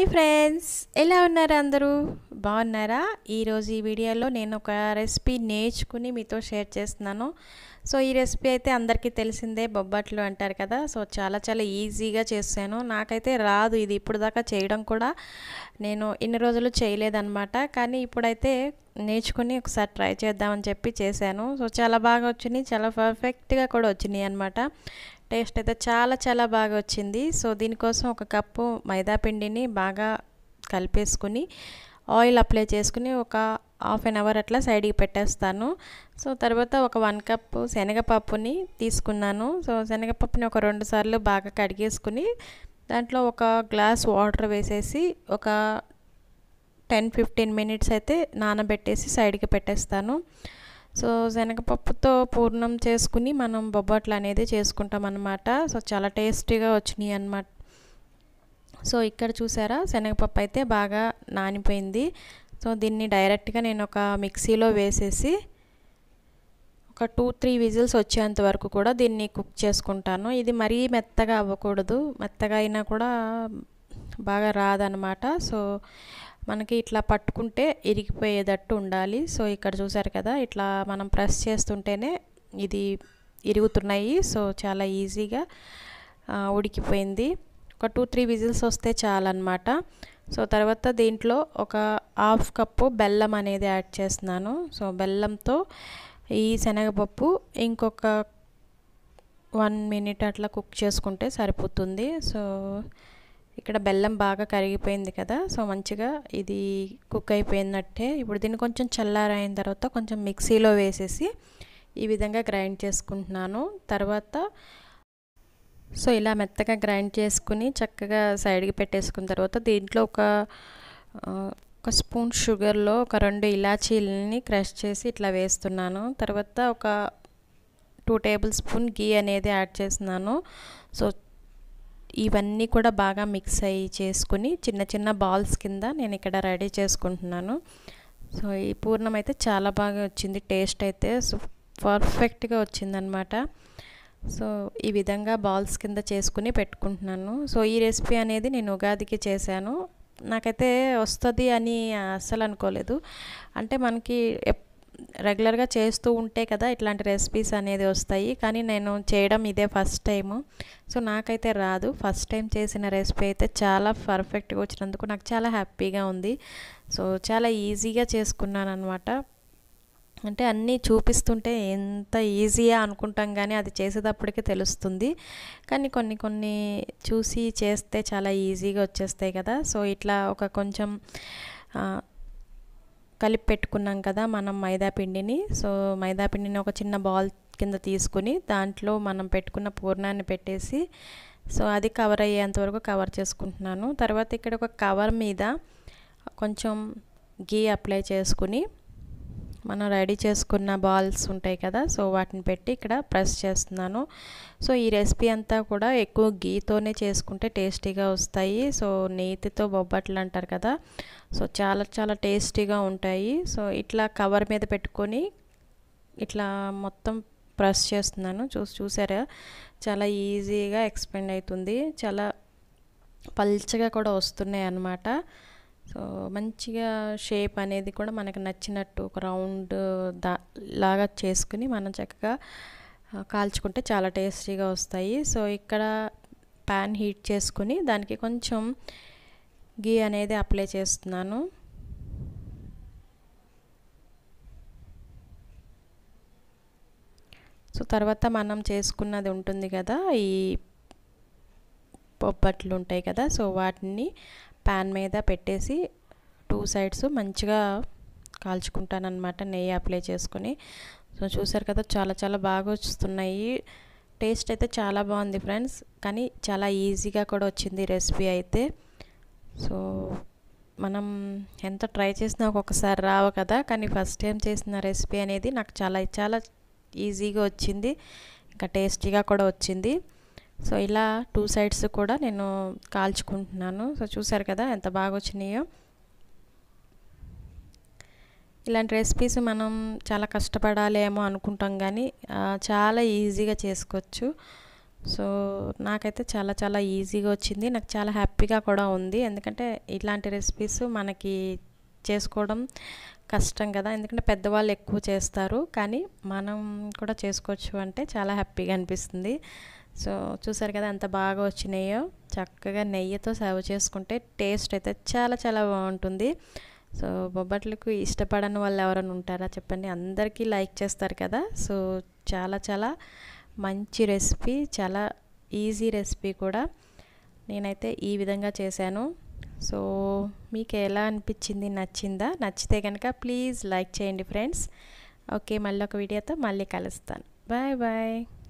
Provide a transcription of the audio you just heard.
hi friends ఎలా ఉన్నారు అందరూ బాగున్నారా ఈరోజు ఈ వీడియోలో నేను ఒక రెసిపీ నేర్చుకుని మీతో షేర్ చేస్తున్నాను సో ఈ రెసిపీ అయితే అందరికీ తెలిసిందే బొబ్బట్లు అంటారు కదా సో చాలా చాలా ఈజీగా చేశాను నాకైతే రాదు ఇది ఇప్పుడు దాకా చేయడం కూడా నేను ఇన్ని రోజులు చేయలేదన్నమాట కానీ ఇప్పుడైతే నేర్చుకుని ఒకసారి ట్రై చేద్దామని చెప్పి చేశాను సో చాలా బాగా వచ్చినాయి చాలా పర్ఫెక్ట్గా కూడా వచ్చినాయి అనమాట టేస్ట్ అయితే చాలా చాలా బాగా వచ్చింది సో దీనికోసం ఒక కప్పు మైదా పిండిని బాగా కలిపేసుకుని ఆయిల్ అప్లై చేసుకుని ఒక హాఫ్ అన్ అవర్ అట్లా సైడ్కి పెట్టేస్తాను సో తర్వాత ఒక వన్ కప్ శనగపప్పుని తీసుకున్నాను సో శనగపప్పుని ఒక రెండు సార్లు బాగా కడిగేసుకుని దాంట్లో ఒక గ్లాస్ వాటర్ వేసేసి ఒక టెన్ ఫిఫ్టీన్ మినిట్స్ అయితే నానబెట్టేసి సైడ్కి పెట్టేస్తాను సో శనగపప్పుతో పూర్ణం చేసుకుని మనం బొబ్బట్లు అనేది చేసుకుంటాం అన్నమాట సో చాలా టేస్టీగా వచ్చినాయి అన్నమాట సో ఇక్కడ చూసారా శనగపప్పు అయితే బాగా నానిపోయింది సో దీన్ని డైరెక్ట్గా నేను ఒక మిక్సీలో వేసేసి ఒక టూ త్రీ విజిల్స్ వచ్చేంత వరకు కూడా దీన్ని కుక్ చేసుకుంటాను ఇది మరీ మెత్తగా అవ్వకూడదు మెత్తగా అయినా కూడా బాగా రాదనమాట సో మనకి ఇట్లా పట్టుకుంటే ఇరిగిపోయేటట్టు ఉండాలి సో ఇక్కడ చూసారు కదా ఇట్లా మనం ప్రెస్ చేస్తుంటేనే ఇది ఇరుగుతున్నాయి సో చాలా ఈజీగా ఉడికిపోయింది ఒక టూ త్రీ విజిల్స్ వస్తే చాలన్నమాట సో తర్వాత దీంట్లో ఒక హాఫ్ కప్పు బెల్లం అనేది యాడ్ చేస్తున్నాను సో బెల్లంతో ఈ శనగపప్పు ఇంకొక వన్ మినిట్ అట్లా కుక్ చేసుకుంటే సరిపోతుంది సో ఇక్కడ బెల్లం బాగా కరిగిపోయింది కదా సో మంచిగా ఇది కుక్ అయిపోయినట్టే ఇప్పుడు దీన్ని కొంచెం చల్లారైన తర్వాత కొంచెం మిక్సీలో వేసేసి ఈ విధంగా గ్రైండ్ చేసుకుంటున్నాను తర్వాత సో ఇలా మెత్తగా గ్రైండ్ చేసుకుని చక్కగా సైడ్కి పెట్టేసుకున్న తర్వాత దీంట్లో ఒక ఒక స్పూన్ షుగర్లో ఒక రెండు ఇలాచీలని క్రష్ చేసి ఇట్లా వేస్తున్నాను తర్వాత ఒక టూ టేబుల్ స్పూన్ గీ అనేది యాడ్ చేస్తున్నాను సో ఇవన్నీ కూడా బాగా మిక్స్ అయ్యి చేసుకుని చిన్న చిన్న బాల్స్ కింద నేను ఇక్కడ రెడీ చేసుకుంటున్నాను సో ఈ పూర్ణం అయితే చాలా బాగా వచ్చింది టేస్ట్ అయితే సో పర్ఫెక్ట్గా వచ్చిందనమాట సో ఈ విధంగా బాల్స్ కింద చేసుకుని పెట్టుకుంటున్నాను సో ఈ రెసిపీ అనేది నేను ఉగాదికి చేశాను నాకైతే వస్తుంది అని అస్సలు అనుకోలేదు అంటే మనకి రెగ్యులర్గా చేస్తూ ఉంటే కదా ఇట్లాంటి రెసిపీస్ అనేది వస్తాయి కానీ నేను చేయడం ఇదే ఫస్ట్ టైము సో నాకైతే రాదు ఫస్ట్ టైం చేసిన రెసిపీ అయితే చాలా పర్ఫెక్ట్గా వచ్చినందుకు నాకు చాలా హ్యాపీగా ఉంది సో చాలా ఈజీగా చేసుకున్నాను అనమాట అంటే అన్నీ చూపిస్తుంటే ఎంత ఈజీయా అనుకుంటాం కానీ అది చేసేటప్పటికే తెలుస్తుంది కానీ కొన్ని కొన్ని చూసి చేస్తే చాలా ఈజీగా వచ్చేస్తాయి కదా సో ఇట్లా ఒక కొంచెం కలిపి పెట్టుకున్నాం కదా మనం మైదా పిండిని సో మైదా పిండిని ఒక చిన్న బాల్ కింద తీసుకుని దాంట్లో మనం పెట్టుకున్న పూర్ణాన్ని పెట్టేసి సో అది కవర్ అయ్యేంత వరకు కవర్ చేసుకుంటున్నాను తర్వాత ఇక్కడ ఒక కవర్ మీద కొంచెం గీ అప్లై చేసుకుని మనం రెడీ చేసుకున్న బాల్స్ ఉంటాయి కదా సో వాటిని పెట్టి ఇక్కడ ప్రెస్ చేస్తున్నాను సో ఈ రెసిపీ అంతా కూడా ఎక్కువ గీతోనే చేసుకుంటే టేస్టీగా వస్తాయి సో నేతితో బొబ్బట్లు అంటారు కదా సో చాలా చాలా టేస్టీగా ఉంటాయి సో ఇట్లా కవర్ మీద పెట్టుకొని ఇట్లా మొత్తం ప్రెస్ చేస్తున్నాను చూసి చూసారా చాలా ఈజీగా ఎక్స్పెండ్ అవుతుంది చాలా పల్చగా కూడా వస్తున్నాయి అన్నమాట సో మంచిగా షేప్ అనేది కూడా మనకు నచ్చినట్టు ఒక రౌండ్ దా లాగా చేసుకుని మనం చక్కగా కాల్చుకుంటే చాలా టేస్టీగా వస్తాయి సో ఇక్కడ ప్యాన్ హీట్ చేసుకుని దానికి కొంచెం గీ అనేది అప్లై చేస్తున్నాను సో తర్వాత మనం చేసుకున్నది ఉంటుంది కదా ఈ బొబ్బట్లు ఉంటాయి కదా సో వాటిని ప్యాన్ మీద పెట్టేసి టూ సైడ్స్ మంచిగా కాల్చుకుంటానమాట నెయ్యి అప్లై చేసుకుని సో చూసారు కదా చాలా చాలా బాగా వస్తున్నాయి టేస్ట్ అయితే చాలా బాగుంది ఫ్రెండ్స్ కానీ చాలా ఈజీగా కూడా వచ్చింది రెసిపీ అయితే సో మనం ఎంత ట్రై చేసినా ఒక్కొక్కసారి రావు కదా కానీ ఫస్ట్ టైం చేసిన రెసిపీ అనేది నాకు చాలా చాలా ఈజీగా వచ్చింది ఇంకా టేస్టీగా కూడా వచ్చింది సో ఇలా టూ సైడ్స్ కూడా నేను కాల్చుకుంటున్నాను సో చూసారు కదా ఎంత బాగా వచ్చినాయో ఇలాంటి రెసిపీస్ మనం చాలా కష్టపడాలేమో అనుకుంటాం కానీ చాలా ఈజీగా చేసుకోవచ్చు సో నాకైతే చాలా చాలా ఈజీగా వచ్చింది నాకు చాలా హ్యాపీగా కూడా ఉంది ఎందుకంటే ఇలాంటి రెసిపీస్ మనకి చేసుకోవడం కష్టం కదా ఎందుకంటే పెద్దవాళ్ళు ఎక్కువ చేస్తారు కానీ మనం కూడా చేసుకోవచ్చు అంటే చాలా హ్యాపీగా అనిపిస్తుంది సో చూసారు కదా ఎంత బాగా వచ్చినాయో చక్కగా నెయ్యితో సర్వ్ చేసుకుంటే టేస్ట్ అయితే చాలా చాలా బాగుంటుంది సో బొబ్బట్లకు ఇష్టపడని వాళ్ళు ఎవరైనా ఉంటారా చెప్పండి అందరికీ లైక్ చేస్తారు కదా సో చాలా చాలా మంచి రెసిపీ చాలా ఈజీ రెసిపీ కూడా నేనైతే ఈ విధంగా చేశాను సో మీకు ఎలా అనిపించింది నచ్చిందా నచ్చితే కనుక ప్లీజ్ లైక్ చేయండి ఫ్రెండ్స్ ఓకే మళ్ళీ ఒక వీడియోతో మళ్ళీ కలుస్తాను బాయ్ బాయ్